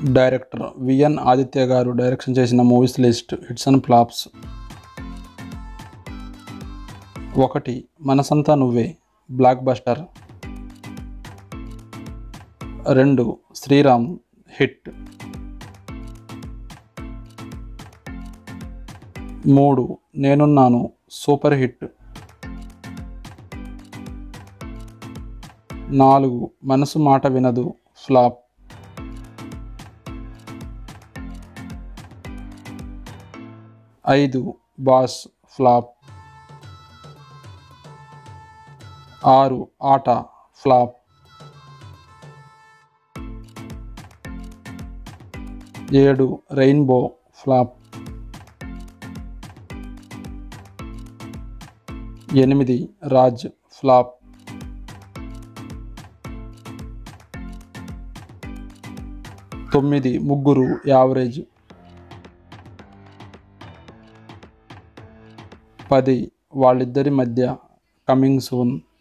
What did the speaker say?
director VN Aditya గారు direction చేసిన movies list hits and flops ఒకటి మనసంతా నువ్వే బ్లాక్ బస్టర్ రెండు శ్రీరామ్ హిట్ మూడు నేనున్నాను సూపర్ హిట్ నాలుగు మనసు మాట వినదు ఫ్లాప్ ఐదు బాస్ ఫ్లాప్ ఆరు ఆట ఫ్లాప్ ఏడు రెయిన్బో ఫ్లాప్ ఎనిమిది రాజ్ ఫ్లాప్ తొమ్మిది ముగ్గురు యావరేజ్ పది వాళ్ళిద్దరి మధ్య కమింగ్ సూన్